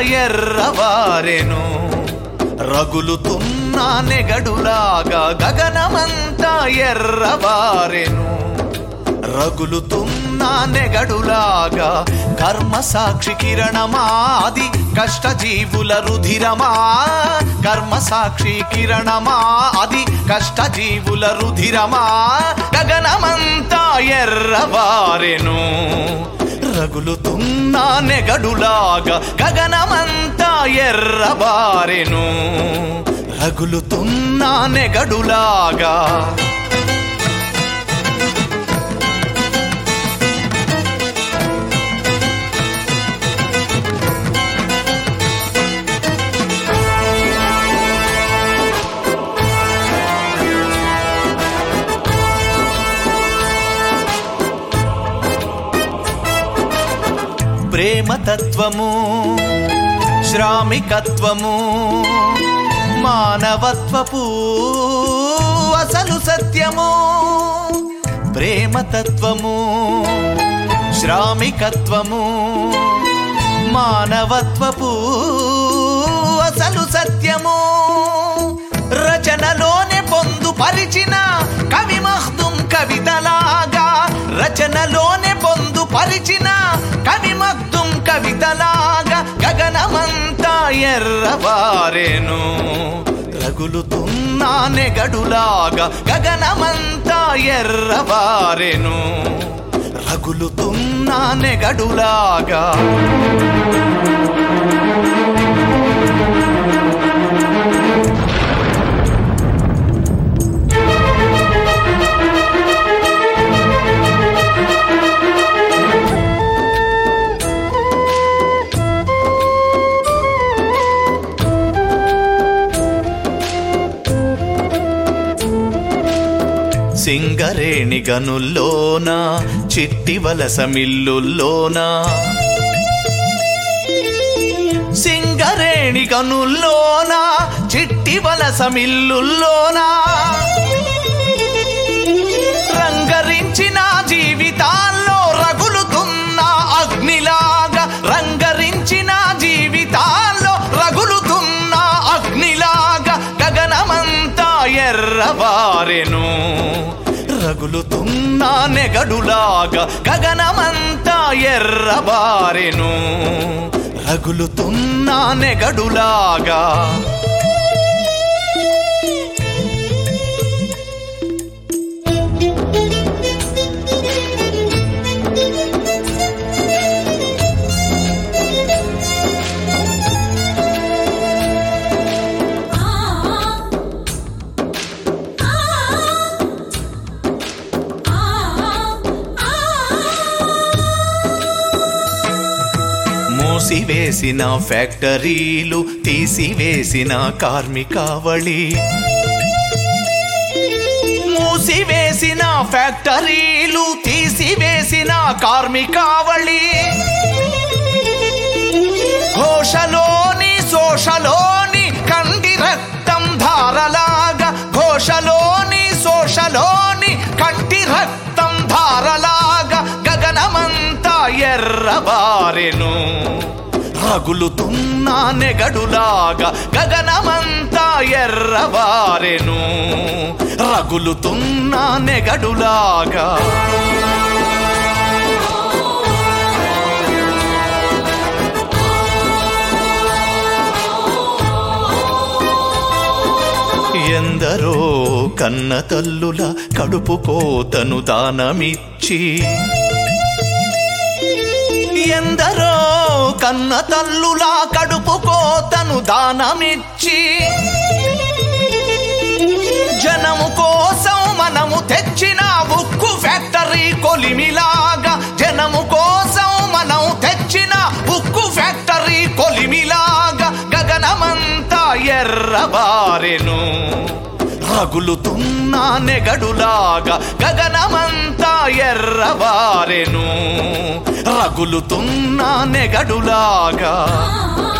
ఎర్రవారెను రగులుతున్న నెగడులాగా గగనమంతా ఎర్రవారెను రగులుతున్న నెగడులాగా కర్మ సాక్షి కిరణమా అది కష్టజీవుల రుధిరమా కర్మ సాక్షి కిరణమా అది కష్టజీవుల రుధిరమా గగనమంతా ఎర్రవారెను రగులుతున్న నెగడులాగా గగనమంతా ఎర్రబారెను రగులుతున్న నెగడులాగా ప్రేమతత్వము శ్రామికత్వము మానవత్వపు అసలు సత్యము ప్రేమతత్వము శ్రామికత్వము మానవత్వపు అసలు సత్యము రచనలోనే పొందుపరిచిన కవి మహ్దుం కవితలాగా రచనలోనే పొందుపరిచిన కవి మగ్దుం కవితలాగా గగనమంతా ఎర్రవారేను రగులుతున్న నెగడులాగా గగనమంతా ఎర్రవారెను రగులుతున్న నెగడులాగా సింగరేణి గనుల్లోన చిట్టి వలస మిల్లుల్లోన సింగరేణి గనుల్లోన చిట్టి వలస మిల్లుల్లోన రంగరించిన జీవితాల్లో రగులుతున్న అగ్నిలాగా రంగరించిన జీవితాల్లో రగులుతున్న అగ్నిలాగా గగనమంతా ఎర్రవారెను రగులుతున్న నెగడులాగా గగనమంతా ఎర్రబారెను రగులుతున్న నెగడులాగా మూసివేసిన ఫ్యాక్టరీలు తీసివేసిన కార్మికావళి మూసివేసిన ఫ్యాక్టరీలు తీసివేసిన కార్మికావళి ఘోషలోని శోషలోని కంటి రక్తం ధారలాగా ఘోషలోని శోషలోని కంటి రక్తం ధారలాగా గగనమంతా ఎర్రబారెను రగులుతున్న నెగడులాగా గగనమంతా ఎర్రబారెను రగులుతున్న నెగడులాగా ఎందరో కన్న తల్లుల కడుపు కోతను దానమిచ్చి ఎందరో కన్న తల్లుల కడుపు కోతను దానమిచ్చి జనము కోసం మనము తెచ్చిన ఉక్కు ఫ్యాక్టరీ కొలిమిలాగా జనము కోసం మనం తెచ్చిన ఉక్కు ఫ్యాక్టరీ కొలిమిలాగా గగనమంతా ఎర్రబారెను రగులుతున్న నెగడులాగా గగనమంతా ఎర్రబారెను రగులుతున్న నెగడులాగా ఆ